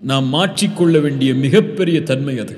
நாம் மாற்றிக்கொள்ள வேண்டிய மிகப்பெரிய தன்மை அது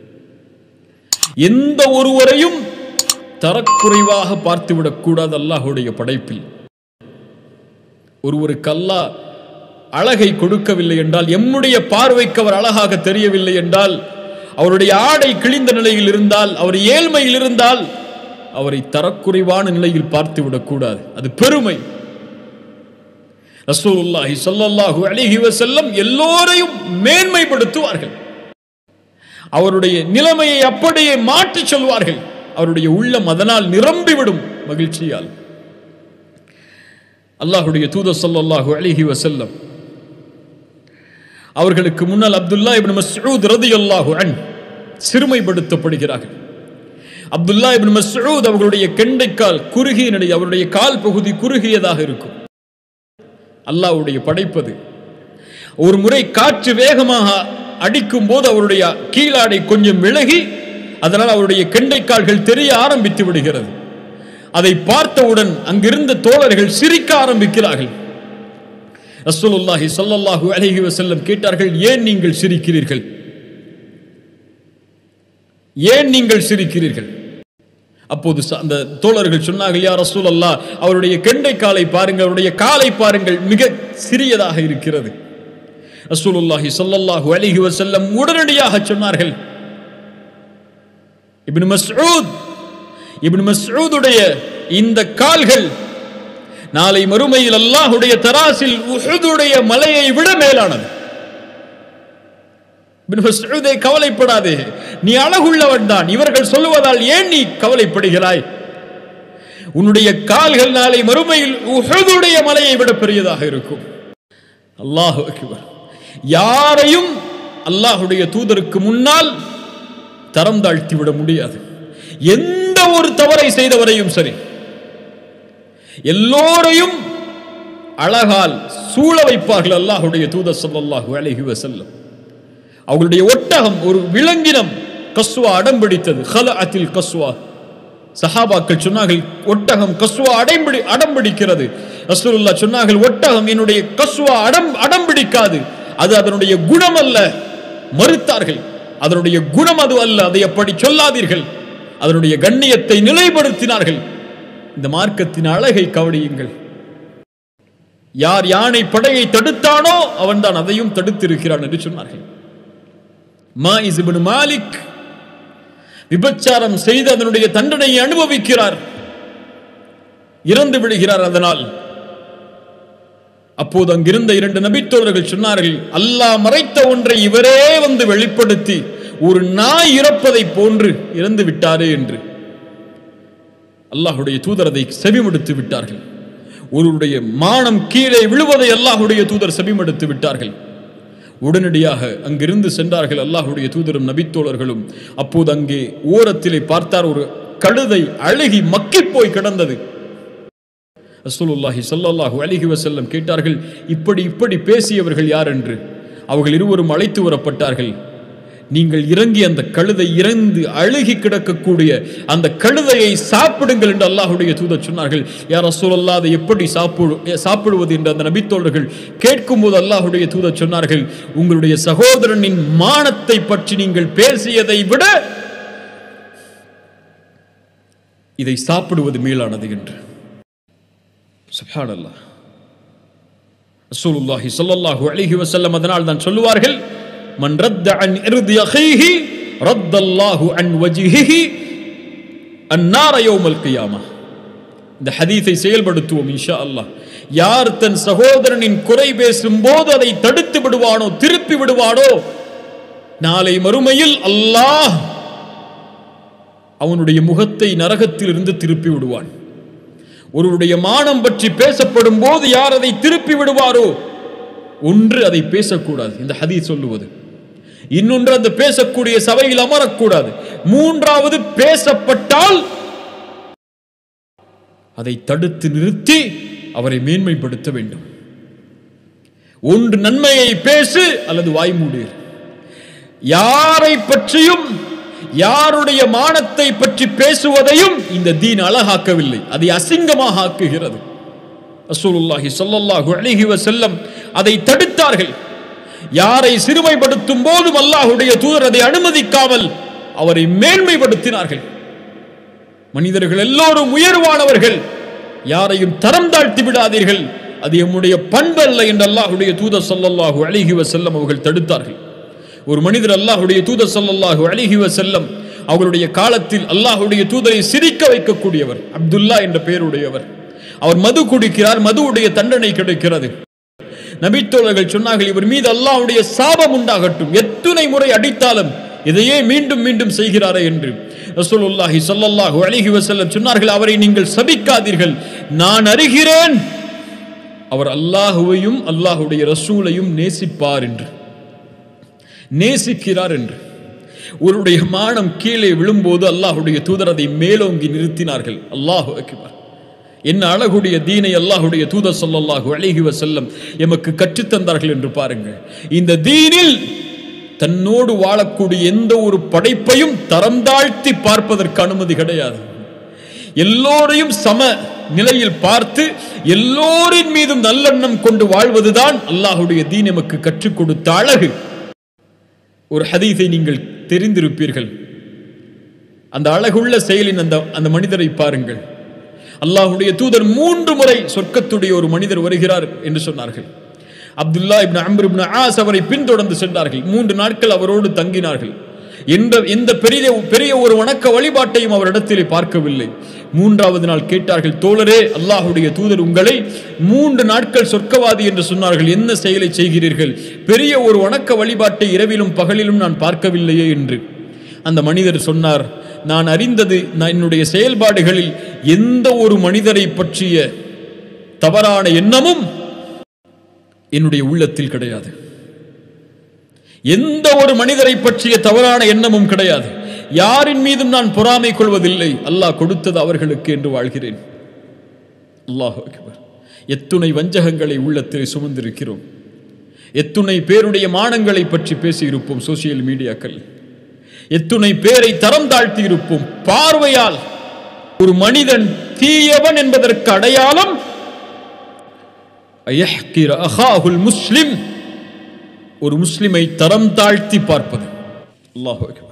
எந்த ஒருவரையும் தரக்குறைவாக பார்த்துவிடக் கூடாது அல்லாஹுடைய படைப்பில் ஒருவருக்கு அல்லாஹ் அழகை கொடுக்கவில்லை என்றால் எம்முடைய பார்வைக்கு அவர் அழகாக தெரியவில்லை என்றால் அவருடைய ஆடை கிழிந்த நிலையில் இருந்தால் அவர் ஏழ்மையில் இருந்தால் அவரை தரக்குறைவான நிலையில் பார்த்து விடக்கூடாது அது பெருமை ரசூலுல்லாஹி ஸல்லல்லாஹு அலைஹி வஸல்லம் எல்லோரையும் மேன்மைப்படுத்துவார்கள் அவருடைய நிலைமையை அப்படியே மாற்றிச் சொல்வார்கள் அவருடைய உள்ளம் அதனால் நிரம்பிவிடும் மகிழ்ச்சியால் அல்லாஹுடைய தூதர் ஸல்லல்லாஹு அலைஹி வஸல்லம் அவர்களுக்கு முன்னால் அப்துல்லா இப்னு மஸ்ஊத் ரலியல்லாஹு அன் சிறுமைப்படுத்தப்படுகிறார்கள் அப்துல்லா இப்னு மஸ்ஊத் அவர்களுடைய கெண்டைக்கால் குறுகிய நிலை அவருடைய கால் பகுதி குறுகியதாக இருக்கும் அல்லாஹ்வுடைய படைப்பது ஒரு முறை காற்று வேகமாக அடிக்கும் போது அவருடைய கீழாடை கொஞ்சம் விலகி அதனால் அவருடைய கெண்டைக்கால்கள் தெரிய ஆரம்பித்து விடுகிறது அதை பார்த்தவுடன் அங்கிருந்த தோழர்கள் சிரிக்க ஆரம்பிக்கிறார்கள் ரசூலுல்லாஹி ஸல்லல்லாஹு அலைஹி வஸல்லம் கேட்டார்கள் ஏன் நீங்கள் சிரிக்கிறீர்கள் ஏன் நீங்கள் சிரிக்கிறீர்கள் அப்போது ச- அந்த தோழர்கள் சொன்னார்கள் யா ரசூல் அல்லாஹ் அவருடைய கெண்டை காலை பாருங்கள் அவருடைய காலை பாருங்கள் மிக சிறியதாக இருக்கிறது ரசூலுல்லாஹி ஸல்லல்லாஹு அலைஹி வஸல்லம் உடனடியாக சொன்னார்கள் இப்னு மஸ்ஊத் இப்னு மஸ்ஊதுடைய இந்த கால்கள் நாளை மறுமையில் அல்லாஹ்வுடைய தராசில் உஹுதுடைய மலையை விட மேலானது இப்னு மஸ்ஊதே கவலைப்படாதே நீ அழகுள்ளவன் தான் இவர்கள் சொல்லுவதால் ஏன் நீ கவலைப்படுகிறாய் உன்னுடைய கால்கள் நாளை மறுமையில் உஹுதுடைய மலையை விட பெரியதாக இருக்கும் அல்லாஹ் அக்பர் யாரையும் அல்லாஹுடைய தூதருக்கு முன்னால் தரம் தாழ்த்தி விட முடியாது எந்த ஒரு தவறை செய்தவரையும் சரி எல்லோரையும் அழகால் சூழ வைப்பார்கள் அல்லாஹுடைய தூதர் ஸல்லல்லாஹு அலைஹி வஸல்லம் அவர்களுடைய ஒட்டகம் ஒரு விலங்கினம் கஸ்வா அடம் பிடித்தது ஹலஅத்தில் கஸ்வா சஹாபாக்கள் சொன்னார்கள் ஒட்டகம் கஸ்வா அடம்பிடி அடம் பிடிக்கிறது ரசூலுல்லாஹ் சொன்னார்கள் ஒட்டகம் என்னுடைய கஸ்வா அடம் அடம் பிடிக்காது அது அதனுடைய குணம் அல்ல மறுத்தார்கள் அதனுடைய குணம் அது அல்ல அதை அப்படி சொல்லாதீர்கள் அதனுடைய கண்ணியத்தை நிலைப்படுத்தினார்கள் இந்த மார்க்கத்தின் அழகை கவனியுங்கள் யார் யானை படையை தடுத்தானோ அவன்தான் அதையும் தடுத்திருக்கிறான் என்று சொன்னார்கள் மாயிஸ் இப்னு மாலிக் விபச்சாரம் செய்து அதனுடைய தண்டனையை அனுபவிக்கிறார் இறந்து விடுகிறார் அதனால் அப்போது அங்கிருந்த இரண்டு நபித்தோழர்கள் சொன்னார்கள் அல்லாஹ் மறைத்த ஒன்றை இவரே வந்து வெளிப்படுத்தி ஒரு நாய் இறப்பதை போன்று இறந்து விட்டாரே என்று அல்லாஹுடைய தூதர் அதை செவிமடுத்து விட்டார்கள் ஒருவருடைய மானம் கீழே விழுவதை அல்லாஹுடைய தூதர் செவிமடுத்து விட்டார்கள் உடனடியாக அங்கிருந்து சென்றார்கள் அல்லாஹுடைய தூதரும் நபித்தோழர்களும் அப்போது அங்கே ஓரத்திலே பார்த்தார் ஒரு கழுதை அழுகி மக்கிப் போய் கிடந்தது ரசூலுல்லாஹி ஸல்லல்லாஹு அலைஹி வஸல்லம் கேட்டார்கள் இப்படி இப்படி பேசியவர்கள் யார் என்று அவர்கள் இருவரும் அழைத்து வரப்பட்டார்கள் நீங்கள் இறங்கி அந்த கழுதை இறந்து அழுகி கிடக்கக்கூடிய அந்த கழுதையை சாப்பிடுங்கள் என்று அல்லாஹுடைய தூதர் சொன்னார்கள் யார் ரசூலல்லா அதை எப்படி சாப்பிடு சாப்பிடுவது என்று அந்த நபித்தோழர்கள் கேட்கும்போது அல்லாஹுடைய தூதர் சொன்னார்கள் உங்களுடைய சகோதரனின் மானத்தை பற்றி நீங்கள் பேசியதை விட இதை சாப்பிடுவது மேலானது என்று சுப்ஹானல்லாஹ் ரசூலுல்லாஹி ஸல்லல்லாஹு அலைஹி வஸல்லம் அதனால் தான் சொல்லுவார்கள் மன் ரத்த அன் இர்தி அஹீஹி ரத்தல்லாஹு அன் வஜ்ஹிஹி அன்னார யௌமல் கியாமா இந்த ஹதீஸை செயல்படுத்துவோம் இன்ஷா அல்லாஹ் யார் தன் சகோதரனின் குறை பேசும்போது அதை தடுத்து விடுவானோ திருப்பி விடுவானோ நாளை மறுமையில் அல்லாஹ் அவனுடைய முகத்தை நரகத்திலிருந்து திருப்பி விடுவான் ஒருவருடைய மானம் பற்றி பேசப்படும் போது யார் அதை திருப்பி விடுவாரோ ஒன்று அதை பேசக்கூடாது இந்த ஹதீஸ் சொல்லுவது இன்னொன்று அந்த பேசக்கூடிய சபையில் அமரக்கூடாது மூன்றாவது பேசப்பட்டால் அதை தடுத்து நிறுத்தி அவரை மேன்மைப்படுத்த வேண்டும் ஒன்று நன்மையை பேசு அல்லது வாய்மூடியர் யாரை பற்றியும் யாருடைய மானத்தை பற்றி பேசுவதையும் இந்த தீன் அழகாக்கவில்லை அதை அசிங்கமாக ஆக்குகிறது ரசூலுல்லாஹி ஸல்லல்லாஹு அலைஹி வஸல்லம் அதை தடுத்தார்கள் யாரை சிறுமைப்படுத்தும் போதும் அல்லாஹுடைய தூதர் அதை அனுமதிக்காமல் அவரை மேன்மைப்படுத்தினார்கள் மனிதர்கள் எல்லோரும் உயர்வானவர்கள் யாரையும் தரம் தாழ்த்தி விடாதீர்கள் அது எம்முடைய பண்பல்ல என்று அல்லாஹுடைய தூதர் ஸல்லல்லாஹு அலைஹி வஸல்லம் அவர்கள் தடுத்தார்கள் ஒரு மனிதர் அல்லாஹுடைய தூதர் ஸல்லல்லாஹு அலைஹி வஸல்லம் அவருடைய காலத்தில் அல்லாஹுடைய தூதரை சிரிக்க வைக்கக்கூடியவர் அப்துல்லா என்ற பெயருடையவர் அவர் மது குடிக்கிறார் மதுவுடைய தண்டனை கிடைக்கிறது நபித்தோழர்கள் சொன்னார்கள் இவர் மீது அல்லாஹ்வுடைய சாபம் உண்டாகட்டும் எத்தனை முறை அடித்தாலும் இதையே மீண்டும் மீண்டும் செய்கிறாரே என்று ரசூலுல்லாஹி ஸல்லல்லாஹு அலைஹி வஸல்லம் சொன்னார்கள் அவரை நீங்கள் சபிக்காதீர்கள் நான் அறிகிறேன் அவர் அல்லாஹுவையும் அல்லாஹுடைய ரசூலையும் நேசிப்பார் என்று நேசிக்கிறார் என்று ஒருடைய மானம் கீழே விழும்போது அல்லாஹுடைய தூதர் அதை மேலோங்கி நிறுத்தினார்கள் அல்லாஹு அக்பர் என்ன அழகுடைய தீனை அல்லாஹுடைய தூதர் ஸல்லல்லாஹு அலைஹி வஸல்லம் எமக்கு கற்றுத்தந்தார்கள் என்று பாருங்கள் இந்த தீனில் தன்னோடு வாழக்கூடிய எந்த ஒரு படைப்பையும் தரம் தாழ்த்தி பார்ப்பதற்கு அனுமதி கிடையாது எல்லோரையும் சம நிலையில் பார்த்து எல்லோரின் மீதும் நல்லெண்ணம் கொண்டு வாழ்வதுதான் அல்லாஹுடைய தீன் எமக்கு கற்றுக் கொடுத்த அழகு ஒரு ஹதீஸை நீங்கள் தெரிந்திருப்பீர்கள் அந்த அழகுள்ள செயலின் அந்த அந்த மனிதரை பாருங்கள் அல்லாஹுடைய தூதர் மூன்று முறை சொர்க்கத்துடைய ஒரு மனிதர் வருகிறார் என்று சொன்னார்கள் Abdullah ibn Amr ibn As அவரை பின்தொடர்ந்து சென்றார்கள் மூன்று நாட்கள் அவரோடு தங்கினார்கள் எந்த எந்த பெரிய பெரிய ஒரு வணக்க வழிபாட்டையும் அவரிடத்திலே பார்க்கவில்லை மூன்றாவது நாள் கேட்டார்கள் தோழரே அல்லாஹுடைய தூதர் உங்களை மூன்று நாட்கள் சொர்க்கவாதி என்று சொன்னார்கள் என்ன செயலை செய்கிறீர்கள் பெரிய ஒரு வணக்க வழிபாட்டை இரவிலும் பகலிலும் நான் பார்க்கவில்லையே என்று அந்த மனிதர் சொன்னார் நான் அறிந்தது நான் என்னுடைய செயல்பாடுகளில் எந்த ஒரு மனிதரை பற்றிய தவறான எண்ணமும் என்னுடைய உள்ளத்தில் கிடையாது எந்த ஒரு மனிதரை பற்றிய தவறான எண்ணமும் கிடையாது யாரின் மீதும் நான் பொறாமை கொள்வதில்லை அல்லாஹ் கொடுத்தது அவர்களுக்கு என்று வாழ்கிறேன் அல்லாஹ் அக்பர் எத்துணை வஞ்சகங்களை உள்ளத்தில் சுமந்திருக்கிறோம் எத்துணை பேருடைய மானங்களை பற்றி பேசியிருப்போம் சோசியல் மீடியாக்கள் எத்துணை பேரை தரம் தாழ்த்தி இருப்போம் பார்வையால் ஒரு மனிதன் தீயவன் என்பதற்கு அடையாளம் அயஹ்கிர அஹாஹுல் முஸ்லிம் ஒரு முஸ்லிமை தரம் தாழ்த்தி பார்ப்பது அல்லாஹு அக்பர்